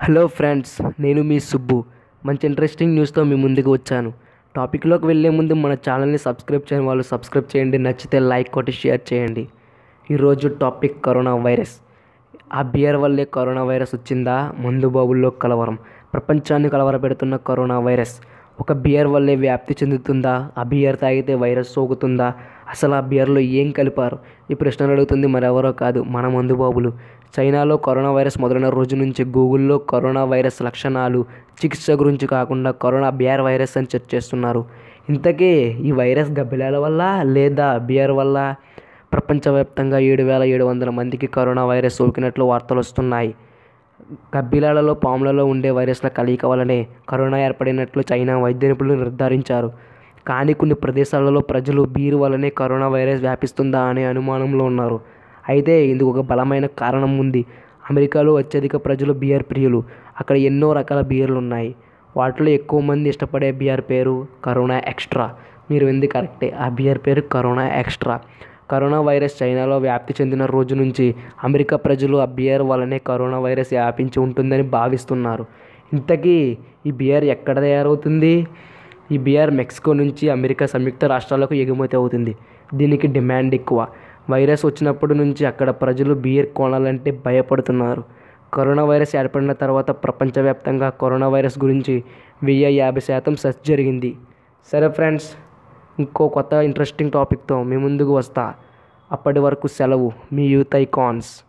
hello friends నేను మీ సుబ్బు మంచి interesting న్యూస్తో మీ ముందుకు వచ్చాను టాపిక్లోకి వెళ్ళే ముందు మన ఛానల్ని సబ్స్క్రైబ్ చేయని వాళ్ళు సబ్స్క్రైబ్ చేయండి నచ్చితే లైక్ కొట్టి షేర్ చేయండి ఈరోజు టాపిక్ కరోనా వైరస్ ఆ బియర్ వల్లే కరోనా వైరస్ వచ్చిందా మందు బాబుల్లో కలవరం ప్రపంచాన్ని కలవరపెడుతున్న కరోనా వైరస్ ఒక బియర్ వల్లే వ్యాప్తి చెందుతుందా ఆ బియర్ తాగితే వైరస్ సోకుతుందా అసలు ఆ బియర్లో ఏం కలిపారు ఈ ప్రశ్నలు అడుగుతుంది మరెవరో కాదు మన మందు బాబులు చైనాలో కరోనా వైరస్ మొదలైన రోజు నుంచి గూగుల్లో కరోనా వైరస్ లక్షణాలు చికిత్స గురించి కాకుండా కరోనా బియర్ వైరస్ అని సెర్చ్ చేస్తున్నారు ఇంతకీ ఈ వైరస్ గబ్బిలాల వల్ల లేదా బియర్ వల్ల ప్రపంచవ్యాప్తంగా ఏడు వేల ఏడు వందల మందికి కరోనా వైరస్ సోకినట్లు వార్తలు వస్తున్నాయి గబ్బిలాలలో పాములలో ఉండే వైరస్ల కలయిక వల్లనే కరోనా ఏర్పడినట్లు చైనా వైద్య నిపుణులు నిర్ధారించారు కానీ కొన్ని ప్రదేశాలలో ప్రజలు బీరు వల్లనే కరోనా వైరస్ వ్యాపిస్తుందా అనే అనుమానంలో ఉన్నారు అయితే ఇందుకు ఒక బలమైన కారణం ఉంది అమెరికాలో అత్యధిక ప్రజలు బియర్ ప్రియులు అక్కడ ఎన్నో రకాల బియర్లు ఉన్నాయి వాటిలో ఎక్కువ మంది ఇష్టపడే బియర్ పేరు కరోనా ఎక్స్ట్రా మీరు వింది కరెక్టే ఆ బియర్ పేరు కరోనా ఎక్స్ట్రా కరోనా వైరస్ చైనాలో వ్యాప్తి చెందిన రోజు నుంచి అమెరికా ప్రజలు ఆ బియర్ వల్లనే కరోనా వైరస్ వ్యాపించి ఉంటుందని భావిస్తున్నారు ఇంతకీ ఈ బియర్ ఎక్కడ తయారవుతుంది ఈ బియర్ మెక్సికో నుంచి అమెరికా సంయుక్త రాష్ట్రాలకు ఎగుమతి అవుతుంది దీనికి డిమాండ్ ఎక్కువ వైరస్ వచ్చినప్పటి నుంచి అక్కడ ప్రజలు బియర్ కొనాలంటే భయపడుతున్నారు కరోనా వైరస్ ఏర్పడిన తర్వాత ప్రపంచవ్యాప్తంగా కరోనా వైరస్ గురించి వెయ్యి యాభై శాతం సెర్చ్ జరిగింది సరే ఫ్రెండ్స్ ఇంకో కొత్త ఇంట్రెస్టింగ్ టాపిక్తో మీ ముందుకు వస్తా అప్పటి వరకు సెలవు మీ యూత్ ఐకాన్స్